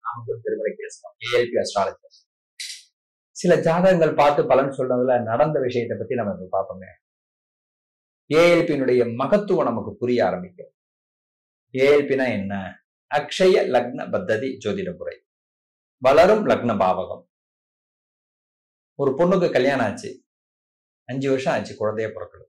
நாம திருமுறை பேசலாம் ஏஎல்பி அஸ்ட்ராலஜி சில ஜாதகங்கள் பார்த்து பலன் சொல்றதுல நடந்த விஷயத்தை பத்தி நம்ம இப்ப பார்ப்போங்க ஏஎல்பியினுடைய மகத்துவம் நமக்கு புரிய ஆரம்பிக்கும் ஏஎல்பினா என்ன அக்ஷய லக்ன பத்ததி ஜோதிட முறை வளரும் லக்ன பாவகம் ஒரு பொண்ணுக்கு கல்யாணம் ஆச்சு அஞ்சு வருஷம் ஆச்சு குழந்தைய பிறக்கல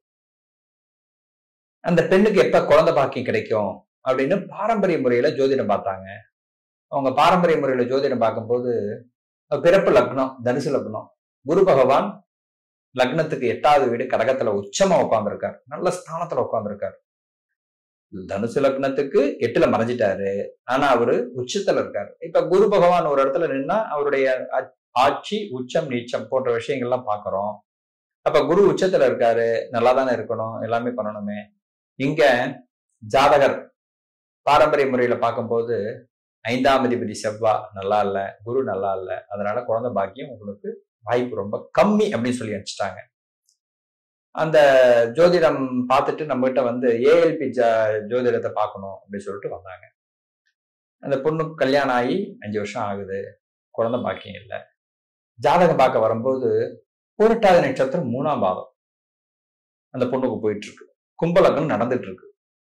அந்த பெண்ணுக்கு எப்ப குழந்தை பாக்கியம் கிடைக்கும் அப்படின்னு பாரம்பரிய முறையில ஜோதிடம் பார்த்தாங்க அவங்க பாரம்பரிய முறையில ஜோதிடம் பார்க்கும்போது பிறப்பு லக்னம் தனுசு லக்னம் குரு பகவான் லக்னத்துக்கு எட்டாவது வீடு கடகத்துல உச்சமா உட்காந்துருக்கார் நல்ல ஸ்தானத்துல உட்காந்துருக்கார் தனுசு லக்னத்துக்கு எட்டுல மறைஞ்சிட்டாரு ஆனா அவரு உச்சத்துல இருக்காரு இப்ப குரு பகவான் ஒரு இடத்துல நின்னா அவருடைய ஆட்சி உச்சம் நீச்சம் போன்ற விஷயங்கள்லாம் பாக்குறோம் அப்ப குரு உச்சத்துல இருக்காரு நல்லா தானே இருக்கணும் எல்லாமே பண்ணணுமே இங்க ஜாதகர் பாரம்பரிய முறையில பார்க்கும்போது ஐந்தாம் அதிபதி செவ்வா நல்லா இல்ல குரு நல்லா இல்ல அதனால குழந்தை பாக்கியம் உங்களுக்கு வாய்ப்பு ரொம்ப கம்மி அப்படின்னு சொல்லி அனுப்பிச்சிட்டாங்க அந்த ஜோதிடம் பார்த்துட்டு நம்ம கிட்ட வந்து ஏஎல்பி ஜோதிடத்தை பார்க்கணும் அப்படின்னு சொல்லிட்டு வந்தாங்க அந்த பொண்ணுக்கு கல்யாணம் ஆகி அஞ்சு வருஷம் ஆகுது குழந்தை பாக்கியம் இல்லை ஜாதகம் பார்க்க வரும்போது புரட்டாதி நட்சத்திரம் மூணாம் பாதம் அந்த பொண்ணுக்கு போயிட்டு இருக்கு கும்பலக்கம் நடந்துட்டு இருக்கு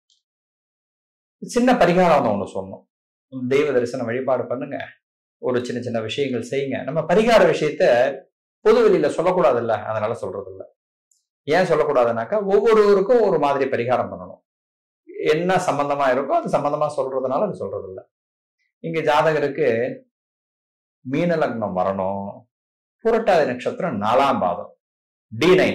சின்ன பரிகாரம் ஒன்று சொன்னோம் தெய்வ தரிசனம் வழிபாடு பண்ணுங்க ஒரு சின்ன சின்ன விஷயங்கள் செய்யுங்க நம்ம பரிகார விஷயத்த பொது வெளியில சொல்லக்கூடாதுல்ல அதனால சொல்றது இல்லை ஏன் சொல்லக்கூடாதுனாக்கா ஒவ்வொருவருக்கும் ஒரு மாதிரி பரிகாரம் பண்ணணும் என்ன சம்பந்தமா இருக்கோ அது சம்பந்தமா சொல்றதுனால அது சொல்றது இல்லை இங்க ஜாதகருக்கு மீன லக்னம் வரணும் புரட்டாதி நட்சத்திரம் நாலாம் பாதம் டி நைன்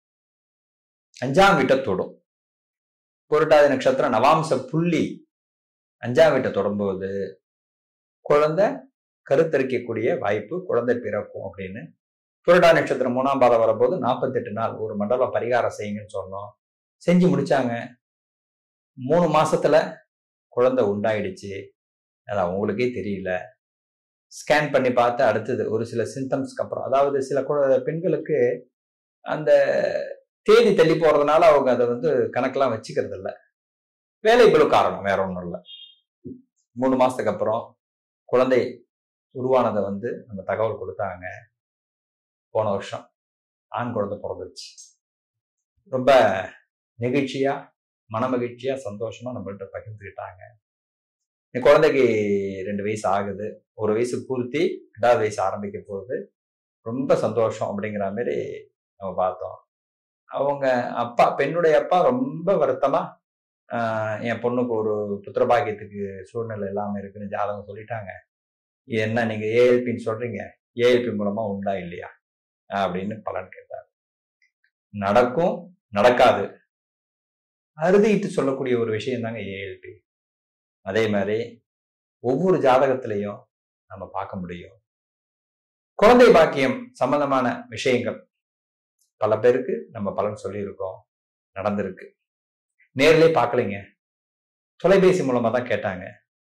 அஞ்சாம் வீட்டை தொடும் புரட்டாதி நட்சத்திரம் நவாம்ச புள்ளி அஞ்சாம் வீட்டை தொடும்போது குழந்தை கருத்தரிக்கக்கூடிய வாய்ப்பு குழந்தை பிறக்கும் அப்படின்னு புரட்டா நட்சத்திரம் மூணாம் பாதம் வரும்போது நாற்பத்தெட்டு நாள் ஒரு மண்டலம் பரிகாரம் செய்யுங்கன்னு சொன்னோம் செஞ்சு முடிச்சாங்க மூணு மாசத்துல குழந்தை உண்டாயிடுச்சு அது அவங்களுக்கே தெரியல ஸ்கேன் பண்ணி பார்த்து அடுத்தது ஒரு சில சிம்டம்ஸ்க்கு அப்புறம் அதாவது சில பெண்களுக்கு அந்த தேதி தள்ளி போறதுனால அவங்க அதை வந்து கணக்கெல்லாம் வச்சுக்கிறது இல்லை வேலை பளு காரணம் வேற ஒன்றும் இல்லை மூணு மாசத்துக்கு அப்புறம் குழந்தை உருவானதை வந்து நம்ம தகவல் கொடுத்தாங்க போன வருஷம் ஆண் குழந்தை பிறந்துருச்சு ரொம்ப நெகிழ்ச்சியா மனமகிழ்ச்சியா சந்தோஷமா நம்மள்கிட்ட பகிர்ந்துக்கிட்டாங்க இந்த குழந்தைக்கு ரெண்டு வயசு ஆகுது ஒரு வயசு பூர்த்தி ரெண்டாவது வயசு ஆரம்பிக்க போகுது ரொம்ப சந்தோஷம் அப்படிங்கிற மாதிரி நம்ம பார்த்தோம் அவங்க அப்பா பெண்ணுடைய அப்பா ரொம்ப வருத்தமா என் பொண்ணுக்கு ஒரு புத்திரபாகியத்துக்கு சூழ்நிலை இல்லாம இருக்குன்னு ஜாதகம் சொல்லிட்டாங்க என்ன நீங்க ஏஎல்பின்னு சொல்றீங்க ஏஎல்பி மூலமா உண்டா இல்லையா அப்படின்னு பலன் கேட்டார் நடக்கும் நடக்காது அறுதிட்டு சொல்லக்கூடிய ஒரு விஷயம் தாங்க ஏஎல்பி அதே மாதிரி ஒவ்வொரு ஜாதகத்திலையும் நம்ம பார்க்க முடியும் குழந்தை பாக்கியம் சம்பந்தமான விஷயங்கள் பல பேருக்கு நம்ம பலன் சொல்லியிருக்கோம் நடந்திருக்கு நேரிலே பார்க்கலைங்க தொலைபேசி மூலமா தான் கேட்டாங்க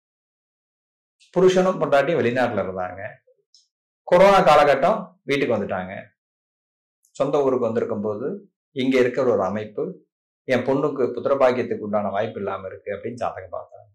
புருஷனும் பொண்டாட்டியும் வெளிநாட்டுல இருந்தாங்க கொரோனா காலகட்டம் வீட்டுக்கு வந்துட்டாங்க சொந்த ஊருக்கு வந்திருக்கும் போது இங்க இருக்கிற ஒரு அமைப்பு என் பொண்ணுக்கு புத்திரபாக்கியத்துக்கு உண்டான வாய்ப்பு இல்லாம இருக்கு அப்படின்னு ஜாதகம் பார்த்தாங்க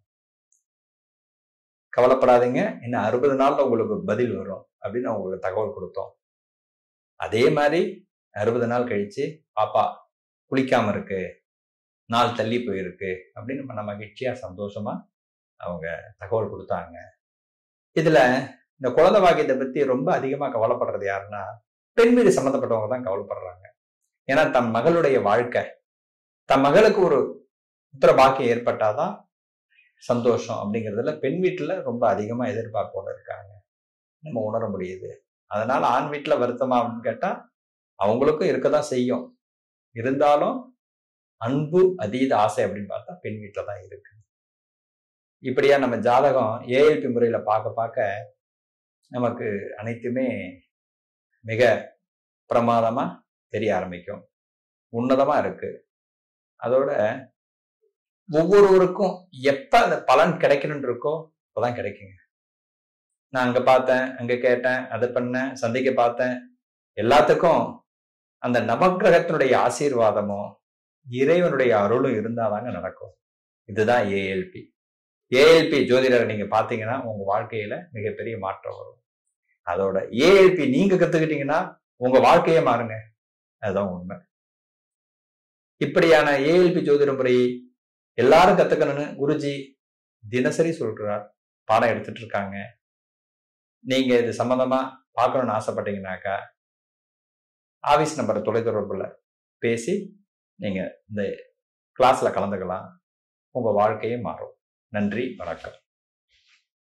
கவலைப்படாதீங்க இன்னும் அறுபது நாள்ல உங்களுக்கு பதில் வரும் அப்படின்னு உங்களுக்கு தகவல் கொடுத்தோம் அதே மாதிரி அறுபது நாள் கழிச்சு பாப்பா குளிக்காம இருக்கு நாள் தள்ளி போயிருக்கு அப்படின்னு நம்ம மகிழ்ச்சியா சந்தோஷமா அவங்க தகவல் கொடுத்தாங்க இதுல இந்த குழந்தை பாக்கியத்தை பத்தி ரொம்ப அதிகமா கவலைப்படுறது யாருன்னா பெண் வீடு சம்மந்தப்பட்டவங்க தான் கவலைப்படுறாங்க ஏன்னா தன் மகளுடைய வாழ்க்கை தன் மகளுக்கு ஒரு புத்திர பாக்கியம் ஏற்பட்டாதான் சந்தோஷம் அப்படிங்கிறதுல பெண் வீட்டுல ரொம்ப அதிகமா எதிர்பார்ப்போட இருக்காங்க நம்ம உணர முடியுது அதனால ஆண் வீட்டுல வருத்தமா அப்படின்னு கேட்டா அவங்களுக்கும் இருக்கதான் செய்யும் இருந்தாலும் அன்பு அதீத ஆசை அப்படின்னு பார்த்தா பெண் வீட்டில் தான் இருக்கு இப்படியா நம்ம ஜாதகம் ஏஎல்பி முறையில பார்க்க பார்க்க நமக்கு அனைத்துமே மிக பிரமாதமா தெரிய ஆரம்பிக்கும் உன்னதமா இருக்கு அதோட ஒவ்வொருவருக்கும் எப்ப அந்த பலன் கிடைக்கணும்னு இருக்கோ அப்பதான் கிடைக்குங்க நான் அங்க பார்த்தேன் அங்க கேட்டேன் அதை பண்ணேன் சந்திக்க பார்த்தேன் எல்லாத்துக்கும் அந்த நவக்கிரகத்தினுடைய ஆசீர்வாதமும் இறைவனுடைய அருளும் இருந்தாதாங்க நடக்கும் இதுதான் ஏஎல்பி ஏஎல்பி ஜோதிடரை நீங்க பாத்தீங்கன்னா உங்க வாழ்க்கையில மிகப்பெரிய மாற்றம் வரும் அதோட ஏஎல்பி நீங்க கத்துக்கிட்டீங்கன்னா உங்க வாழ்க்கையே மாறுங்க அதுதான் உண்மை இப்படியான ஏஎல்பி ஜோதிட முறை எல்லாரும் கத்துக்கணும்னு குருஜி தினசரி சொல்றார் பாடம் எடுத்துட்டு இருக்காங்க நீங்க இது சம்பந்தமா பார்க்கணும்னு ஆசைப்பட்டீங்கன்னாக்கா ஆபீஸ் நம்பர் தொலைத்தொடர்புல பேசி நீங்க இந்த கிளாஸ்ல கலந்துக்கலாம் உங்க வாழ்க்கையே மாறும் நன்றி வணக்கம்